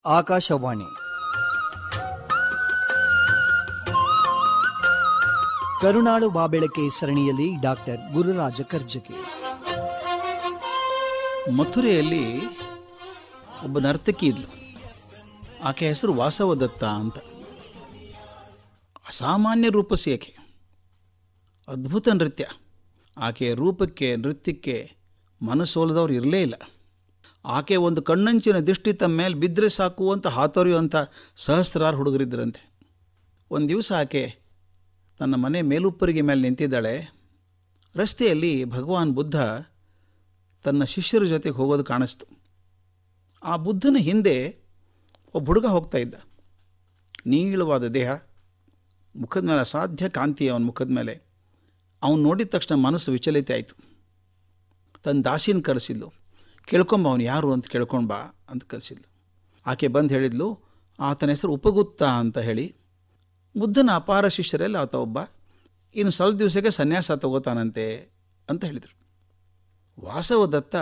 ಆಕಾಶವಾಣಿ ಕರುನಾಡು ಬಾಬೆಳಕೆ ಸರಣಿಯಲ್ಲಿ ಡಾಕ್ಟರ್ ಗುರುರಾಜ ಕರ್ಜಗಿ ಮಥುರೆಯಲ್ಲಿ ಒಬ್ಬ ನರ್ತಕಿ ಇದ್ಲು ಆಕೆ ಹೆಸರು ವಾಸವದತ್ತ ಅಂತ ಅಸಾಮಾನ್ಯ ರೂಪಸಿ ಆಕೆ ಅದ್ಭುತ ನೃತ್ಯ ಆಕೆಯ ರೂಪಕ್ಕೆ ನೃತ್ಯಕ್ಕೆ ಮನಸೋಲದವ್ರು ಇರಲೇ ಇಲ್ಲ ಆಕೆ ಒಂದು ಕಣ್ಣಂಚಿನ ದೃಷ್ಟಿ ತಮ್ಮ ಮೇಲೆ ಬಿದ್ದರೆ ಸಾಕು ಅಂತ ಹಾತೊರೆಯುವಂಥ ಸಹಸ್ರಾರು ಹುಡುಗರಿದ್ದರಂತೆ ಒಂದು ದಿವಸ ಆಕೆ ತನ್ನ ಮನೆ ಮೇಲುಪ್ಪರಿಗೆ ಮೇಲೆ ನಿಂತಿದ್ದಾಳೆ ರಸ್ತೆಯಲ್ಲಿ ಭಗವಾನ್ ಬುದ್ಧ ತನ್ನ ಶಿಷ್ಯರ ಜೊತೆಗೆ ಹೋಗೋದು ಕಾಣಿಸ್ತು ಆ ಬುದ್ಧನ ಹಿಂದೆ ಒಬ್ಬ ಹುಡುಗ ಹೋಗ್ತಾ ಇದ್ದ ನೀಳವಾದ ದೇಹ ಮುಖದ ಮೇಲೆ ಅಸಾಧ್ಯ ಕಾಂತಿ ಅವನ ಮುಖದ ಮೇಲೆ ಅವನು ನೋಡಿದ ತಕ್ಷಣ ಮನಸ್ಸು ವಿಚಲಿತ ಆಯಿತು ತನ್ನ ದಾಸಿನ ಕರೆಸಿದ್ಲು ಕೇಳ್ಕೊಂಬ ಅವನು ಯಾರು ಅಂತ ಕೇಳ್ಕೊಂಡು ಬಾ ಅಂತ ಕರೆಸಿದ್ಲು ಆಕೆ ಬಂದು ಹೇಳಿದ್ಲು ಆತನ ಹೆಸರು ಉಪಗುತ್ತ ಅಂತ ಹೇಳಿ ಬುದ್ಧನ ಅಪಾರ ಶಿಷ್ಯರಲ್ಲಿ ಆತ ಒಬ್ಬ ಇನ್ನು ಸ್ವಲ್ಪ ದಿವಸಕ್ಕೆ ಸನ್ಯಾಸ ತಗೋತಾನಂತೆ ಅಂತ ಹೇಳಿದರು ವಾಸವದತ್ತ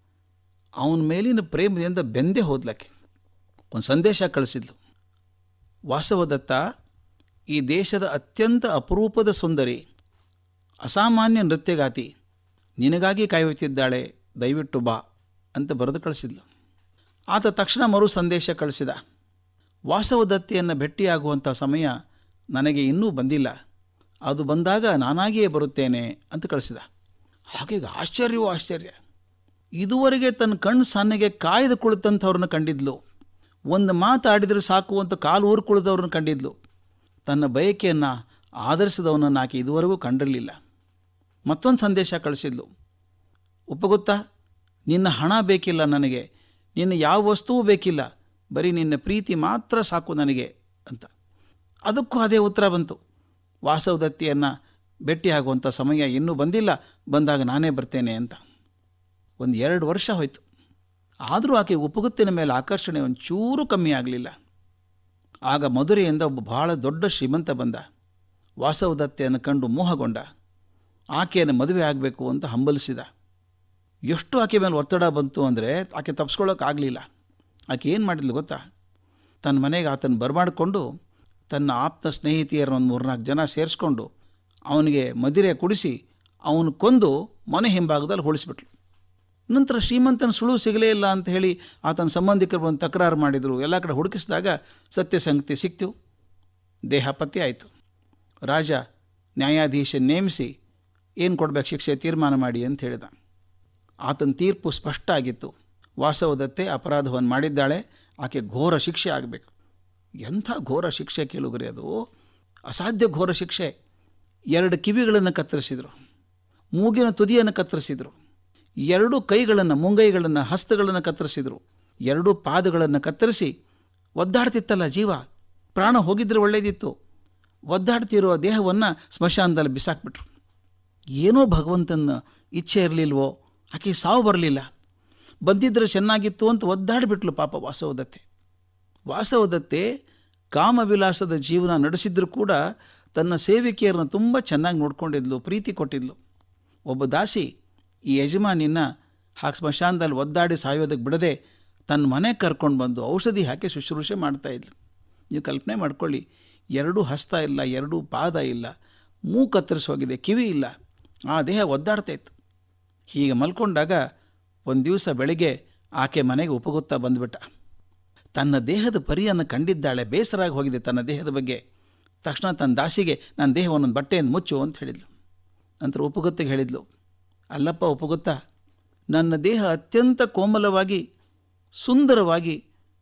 ಅವನ ಮೇಲಿನ ಪ್ರೇಮದಿಂದ ಬೆಂದೇ ಹೋದ್ಲಕ್ಕೆ ಒಂದು ಸಂದೇಶ ಕಳಿಸಿದ್ಲು ವಾಸವದತ್ತ ಈ ದೇಶದ ಅತ್ಯಂತ ಅಪರೂಪದ ಸುಂದರಿ ಅಸಾಮಾನ್ಯ ನೃತ್ಯಗಾತಿ ನಿನಗಾಗಿ ಕಾಯುತ್ತಿದ್ದಾಳೆ ದಯವಿಟ್ಟು ಬಾ ಅಂತ ಬರೆದು ಕಳಿಸಿದ್ಲು ಆತ ತಕ್ಷಣ ಮರು ಸಂದೇಶ ಕಳಿಸಿದ ವಾಸವದತ್ತಿಯನ್ನು ಭೇಟಿಯಾಗುವಂಥ ಸಮಯ ನನಗೆ ಇನ್ನೂ ಬಂದಿಲ್ಲ ಅದು ಬಂದಾಗ ನಾನಾಗಿಯೇ ಬರುತ್ತೇನೆ ಅಂತ ಕಳಿಸಿದ ಹಾಗೆ ಆಶ್ಚರ್ಯವೋ ಆಶ್ಚರ್ಯ ಇದುವರೆಗೆ ತನ್ನ ಕಣ್ಣು ಸಣ್ಣಗೆ ಕಾಯ್ದು ಕುಳಿತಂಥವ್ರನ್ನ ಕಂಡಿದ್ಲು ಒಂದು ಮಾತಾಡಿದರೆ ಸಾಕು ಅಂತ ಕಾಲು ಊರು ಕುಳಿದವ್ರನ್ನ ಕಂಡಿದ್ಲು ತನ್ನ ಬಯಕೆಯನ್ನು ಆಧರಿಸಿದವನನ್ನು ಆಕೆ ಇದುವರೆಗೂ ಕಂಡಿರಲಿಲ್ಲ ಮತ್ತೊಂದು ಸಂದೇಶ ಕಳಿಸಿದ್ಲು ಉಪಗುತ್ತಾ ನಿನ್ನ ಹಣ ಬೇಕಿಲ್ಲ ನನಗೆ ನಿನ್ನ ಯಾವ ವಸ್ತುವು ಬೇಕಿಲ್ಲ ಬರೀ ನಿನ್ನ ಪ್ರೀತಿ ಮಾತ್ರ ಸಾಕು ನನಗೆ ಅಂತ ಅದಕ್ಕೂ ಅದೇ ಉತ್ತರ ಬಂತು ವಾಸವದತ್ತಿಯನ್ನು ಭೇಟಿಯಾಗುವಂಥ ಸಮಯ ಇನ್ನೂ ಬಂದಿಲ್ಲ ಬಂದಾಗ ನಾನೇ ಬರ್ತೇನೆ ಅಂತ ಒಂದು ಎರಡು ವರ್ಷ ಹೋಯಿತು ಆದರೂ ಆಕೆ ಉಪಗುತ್ತಿನ ಮೇಲೆ ಆಕರ್ಷಣೆ ಒಂಚೂರು ಕಮ್ಮಿ ಆಗಲಿಲ್ಲ ಆಗ ಮಧುರೆಯಿಂದ ಒಬ್ಬ ಬಹಳ ದೊಡ್ಡ ಶ್ರೀಮಂತ ಬಂದ ವಾಸವದತ್ತೆಯನ್ನು ಕಂಡು ಮೋಹಗೊಂಡ ಆಕೆಯನ್ನು ಮದುವೆ ಆಗಬೇಕು ಅಂತ ಹಂಬಲಿಸಿದ ಎಷ್ಟು ಆಕೆ ಮೇಲೆ ಒತ್ತಡ ಬಂತು ಅಂದರೆ ಆಕೆ ತಪ್ಸ್ಕೊಳ್ಳೋಕ್ಕಾಗಲಿಲ್ಲ ಆಕೆ ಏನು ಮಾಡಿದ್ಲು ಗೊತ್ತಾ ತನ್ನ ಮನೆಗೆ ಆತನ ಬರಮಾಡಿಕೊಂಡು ತನ್ನ ಆಪ್ತ ಸ್ನೇಹಿತಿಯರ ಒಂದು ಮೂರ್ನಾಲ್ಕು ಜನ ಸೇರಿಸ್ಕೊಂಡು ಅವನಿಗೆ ಮದಿರೆ ಕುಡಿಸಿ ಅವನು ಕೊಂದು ಮನೆ ಹಿಂಭಾಗದಲ್ಲಿ ಹೋಳಿಸ್ಬಿಟ್ಲು ನಂತರ ಶ್ರೀಮಂತನ ಸುಳು ಸಿಗಲೇ ಇಲ್ಲ ಅಂತ ಹೇಳಿ ಆತನ ಸಂಬಂಧಿಕರು ಬಂದು ತಕರಾರು ಮಾಡಿದರು ಎಲ್ಲ ಕಡೆ ಹುಡುಕಿಸಿದಾಗ ಸತ್ಯ ಸಂಗತಿ ಸಿಕ್ತು ದೇಹ ಪತ್ತೆ ಆಯಿತು ರಾಜ ನ್ಯಾಯಾಧೀಶ ನೇಮಿಸಿ ಏನು ಕೊಡಬೇಕು ಶಿಕ್ಷೆ ತೀರ್ಮಾನ ಮಾಡಿ ಅಂತ ಹೇಳಿದ ಆತನ ತೀರ್ಪು ಸ್ಪಷ್ಟ ಆಗಿತ್ತು ವಾಸವದತ್ತೆ ಅಪರಾಧವನ್ನು ಮಾಡಿದ್ದಾಳೆ ಆಕೆ ಘೋರ ಶಿಕ್ಷೆ ಆಗಬೇಕು ಎಂಥ ಘೋರ ಶಿಕ್ಷೆ ಕೇಳುಗರೆ ಅದು ಅಸಾಧ್ಯ ಘೋರ ಶಿಕ್ಷೆ ಎರಡು ಕಿವಿಗಳನ್ನು ಕತ್ತರಿಸಿದರು ಮೂಗಿನ ತುದಿಯನ್ನು ಕತ್ತರಿಸಿದರು ಎರಡೂ ಕೈಗಳನ್ನು ಮುಂಗೈಗಳನ್ನು ಹಸ್ತಗಳನ್ನು ಕತ್ತರಿಸಿದರು ಎರಡೂ ಪಾದಗಳನ್ನು ಕತ್ತರಿಸಿ ಒದ್ದಾಡ್ತಿತ್ತಲ್ಲ ಜೀವ ಪ್ರಾಣ ಹೋಗಿದ್ರೆ ಒಳ್ಳೇದಿತ್ತು ಒದ್ದಾಡ್ತಿರೋ ದೇಹವನ್ನು ಸ್ಮಶಾನದಲ್ಲಿ ಬಿಸಾಕ್ಬಿಟ್ರು ಏನೋ ಭಗವಂತನ ಇಚ್ಛೆ ಇರಲಿಲ್ವೋ ಆಕೆ ಸಾವು ಬರಲಿಲ್ಲ ಬಂದಿದ್ದರೆ ಚೆನ್ನಾಗಿತ್ತು ಅಂತ ಒದ್ದಾಡಿಬಿಟ್ಲು ಪಾಪ ವಾಸವದತ್ತೆ ವಾಸವದತ್ತೆ ಕಾಮವಿಲಾಸದ ಜೀವನ ನಡೆಸಿದ್ರೂ ಕೂಡ ತನ್ನ ಸೇವಿಕೆಯರನ್ನು ತುಂಬ ಚೆನ್ನಾಗಿ ನೋಡ್ಕೊಂಡಿದ್ಲು ಪ್ರೀತಿ ಕೊಟ್ಟಿದ್ಲು ಒಬ್ಬ ದಾಸಿ ಈ ಯಜಮಾನಿನ ಹಾಕಿ ಸ್ಮಶಾನದಲ್ಲಿ ಒದ್ದಾಡಿ ಸಾಯೋದಕ್ಕೆ ಬಿಡದೆ ತನ್ನ ಮನೆ ಕರ್ಕೊಂಡು ಬಂದು ಔಷಧಿ ಹಾಕಿ ಶುಶ್ರೂಷೆ ಮಾಡ್ತಾಯಿದ್ಲು ನೀವು ಕಲ್ಪನೆ ಮಾಡ್ಕೊಳ್ಳಿ ಎರಡೂ ಹಸ್ತ ಇಲ್ಲ ಎರಡೂ ಪಾದ ಇಲ್ಲ ಮೂ ಕತ್ತರಿಸೋಗಿದೆ ಕಿವಿ ಇಲ್ಲ ಆ ದೇಹ ಒದ್ದಾಡ್ತಾ ಇತ್ತು ಹೀಗೆ ಮಲ್ಕೊಂಡಾಗ ಒಂದು ದಿವಸ ಬೆಳಿಗ್ಗೆ ಆಕೆ ಮನೆಗೆ ಉಪಗುತ್ತಾ ಬಂದುಬಿಟ್ಟ ತನ್ನ ದೇಹದ ಪರಿಯನ್ನು ಕಂಡಿದ್ದಾಳೆ ಬೇಸರಾಗಿ ಹೋಗಿದೆ ತನ್ನ ದೇಹದ ಬಗ್ಗೆ ತಕ್ಷಣ ತನ್ನ ದಾಸಿಗೆ ನನ್ನ ದೇಹವನ್ನೊಂದು ಬಟ್ಟೆಯನ್ನು ಮುಚ್ಚು ಅಂತ ಹೇಳಿದ್ಲು ನಂತರ ಉಪಗುತ್ತಿಗೆ ಹೇಳಿದ್ಲು ಅಲ್ಲಪ್ಪ ಉಪಗುತ್ತ ನನ್ನ ದೇಹ ಅತ್ಯಂತ ಕೋಮಲವಾಗಿ ಸುಂದರವಾಗಿ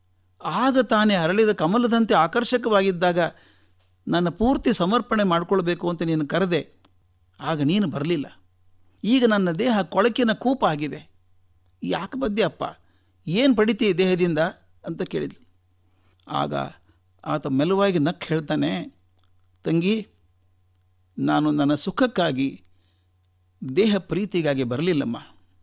ಆಗ ತಾನೇ ಅರಳಿದ ಕಮಲದಂತೆ ಆಕರ್ಷಕವಾಗಿದ್ದಾಗ ನನ್ನ ಪೂರ್ತಿ ಸಮರ್ಪಣೆ ಮಾಡಿಕೊಳ್ಬೇಕು ಅಂತ ನೀನು ಕರೆದೆ ಆಗ ನೀನು ಬರಲಿಲ್ಲ ಈಗ ನನ್ನ ದೇಹ ಕೊಳಕಿನ ಕೂಪ ಆಗಿದೆ ಯಾಕೆ ಬದ್ಯಪ್ಪ ಏನು ಪಡಿತಿ ದೇಹದಿಂದ ಅಂತ ಕೇಳಿದ್ಲು ಆಗ ಆತ ಮೆಲುವಾಗಿ ನಕ್ ಹೇಳ್ತಾನೆ ತಂಗಿ ನಾನು ನನ್ನ ಸುಖಕ್ಕಾಗಿ ದೇಹ ಪ್ರೀತಿಗಾಗಿ ಬರಲಿಲ್ಲಮ್ಮ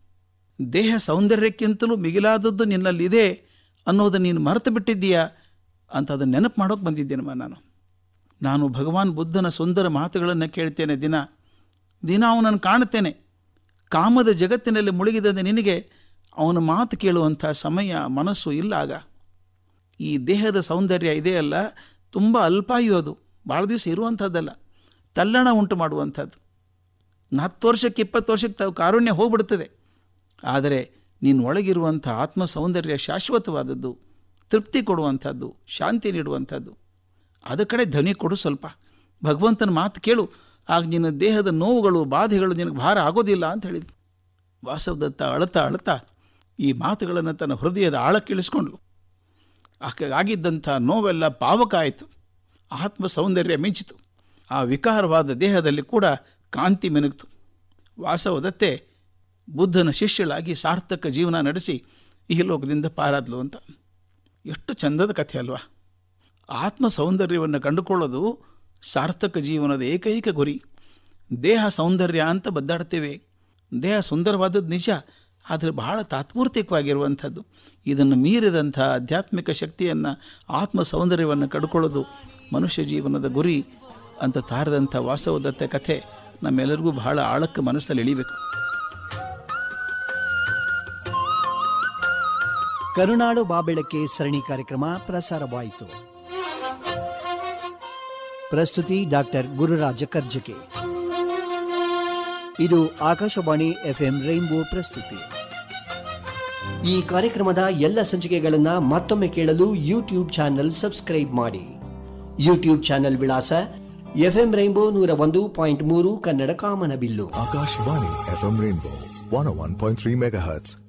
ದೇಹ ಸೌಂದರ್ಯಕ್ಕಿಂತಲೂ ಮಿಗಿಲಾದದ್ದು ನಿನ್ನಲ್ಲಿದೆ ಅನ್ನೋದನ್ನು ನೀನು ಮರೆತು ಬಿಟ್ಟಿದ್ದೀಯಾ ಅಂತ ಅದನ್ನು ನೆನಪು ಮಾಡೋಕೆ ಬಂದಿದ್ದೇನಮ್ಮ ನಾನು ನಾನು ಭಗವಾನ್ ಬುದ್ಧನ ಸುಂದರ ಮಾತುಗಳನ್ನು ಕೇಳ್ತೇನೆ ದಿನ ದಿನ ಅವನನ್ನು ಕಾಣುತ್ತೇನೆ ಕಾಮದ ಜಗತ್ತಿನಲ್ಲಿ ಮುಳುಗಿದ ನಿನಗೆ ಅವನ ಮಾತು ಕೇಳುವಂಥ ಸಮಯ ಮನಸ್ಸು ಇಲ್ಲ ಆಗ ಈ ದೇಹದ ಸೌಂದರ್ಯ ಇದೆಯಲ್ಲ ತುಂಬ ಅಲ್ಪಾಯು ಅದು ಭಾಳ ದಿವಸ ಇರುವಂಥದ್ದಲ್ಲ ತಲ್ಲಣ ಉಂಟು ಮಾಡುವಂಥದ್ದು ಹತ್ತು ವರ್ಷಕ್ಕೆ ಇಪ್ಪತ್ತು ವರ್ಷಕ್ಕೆ ತಾವು ಕಾರುಣ್ಯ ಹೋಗ್ಬಿಡ್ತದೆ ಆದರೆ ನಿನ್ನ ಒಳಗಿರುವಂಥ ಆತ್ಮ ಸೌಂದರ್ಯ ಶಾಶ್ವತವಾದದ್ದು ತೃಪ್ತಿ ಕೊಡುವಂಥದ್ದು ಶಾಂತಿ ನೀಡುವಂಥದ್ದು ಅದ ಕಡೆ ಧ್ವನಿ ಕೊಡು ಸ್ವಲ್ಪ ಭಗವಂತನ ಮಾತು ಕೇಳು ಆಗ ನಿನ್ನ ದೇಹದ ನೋವುಗಳು ಬಾಧೆಗಳು ನಿನಗೆ ಭಾರ ಆಗೋದಿಲ್ಲ ಅಂತ ಹೇಳಿದ್ರು ವಾಸವದತ್ತ ಅಳತಾ ಅಳತಾ ಈ ಮಾತುಗಳನ್ನು ತನ್ನ ಹೃದಯದ ಆಳಕ್ಕಿಳಿಸ್ಕೊಂಡ್ಲು ಆಕೆ ಆಗಿದ್ದಂಥ ನೋವೆಲ್ಲ ಪಾವಕ ಆಯಿತು ಆತ್ಮ ಸೌಂದರ್ಯ ಮಿಂಚಿತು ಆ ವಿಕಾರವಾದ ದೇಹದಲ್ಲಿ ಕೂಡ ಕಾಂತಿ ಮಿನುಗ್ತು ವಾಸವದತ್ತೆ ಬುದ್ಧನ ಶಿಷ್ಯಳಾಗಿ ಸಾರ್ಥಕ ಜೀವನ ನಡೆಸಿ ಈ ಲೋಕದಿಂದ ಪಾರಾದ್ಲು ಅಂತ ಎಷ್ಟು ಚಂದದ ಕಥೆ ಅಲ್ವಾ ಆತ್ಮ ಸೌಂದರ್ಯವನ್ನು ಕಂಡುಕೊಳ್ಳೋದು ಸಾರ್ಥಕ ಜೀವನದ ಏಕೈಕ ಗುರಿ ದೇಹ ಸೌಂದರ್ಯ ಅಂತ ಬದ್ದಾಡ್ತೇವೆ ದೇಹ ಸುಂದರವಾದದ್ದು ನಿಜ ಆದರೆ ಬಹಳ ತಾತ್ಪೂರ್ತಿಕವಾಗಿರುವಂಥದ್ದು ಇದನ್ನು ಮೀರಿದಂಥ ಆಧ್ಯಾತ್ಮಿಕ ಶಕ್ತಿಯನ್ನು ಆತ್ಮ ಸೌಂದರ್ಯವನ್ನು ಕಂಡುಕೊಳ್ಳೋದು ಮನುಷ್ಯ ಜೀವನದ ಗುರಿ ಅಂತ ತಾರದಂಥ ವಾಸವದತ್ತ ಕಥೆ ನಮ್ಮೆಲ್ಲರಿಗೂ ಬಹಳ ಆಳಕ್ಕೆ ಮನಸ್ಸಲ್ಲಿ ಇಳಿಬೇಕು ಕರುನಾಡು ಬಾಬೆಳಕೆ ಸರಣಿ ಕಾರ್ಯಕ್ರಮ ಪ್ರಸಾರವಾಯಿತು ಪ್ರಸ್ತುತಿ ಡಾಕ್ಟರ್ ಗುರುರಾಜ ಕರ್ಜಕೆ ಇದು ಆಕಾಶವಾಣಿ ಎಫ್ಎಂ ರೈನ್ಬೋ ಪ್ರಸ್ತುತಿ ಈ ಕಾರ್ಯಕ್ರಮದ ಎಲ್ಲ ಸಂಚಿಕೆಗಳನ್ನ ಮತ್ತೊಮ್ಮೆ ಕೇಳಲು ಯೂಟ್ಯೂಬ್ ಚಾನೆಲ್ ಸಬ್ಸ್ಕ್ರೈಬ್ ಮಾಡಿ ಯೂಟ್ಯೂಬ್ ಚಾನೆಲ್ ವಿಳಾಸ ಎಫ್ಎಂ ರೈನ್ಬೋ ನೂರ ಒಂದು ಪಾಯಿಂಟ್ ಮೂರು ಕನ್ನಡ ಕಾಮನಬಿಲ್ಲು Akashvani FM Rainbow 101.3 MHz.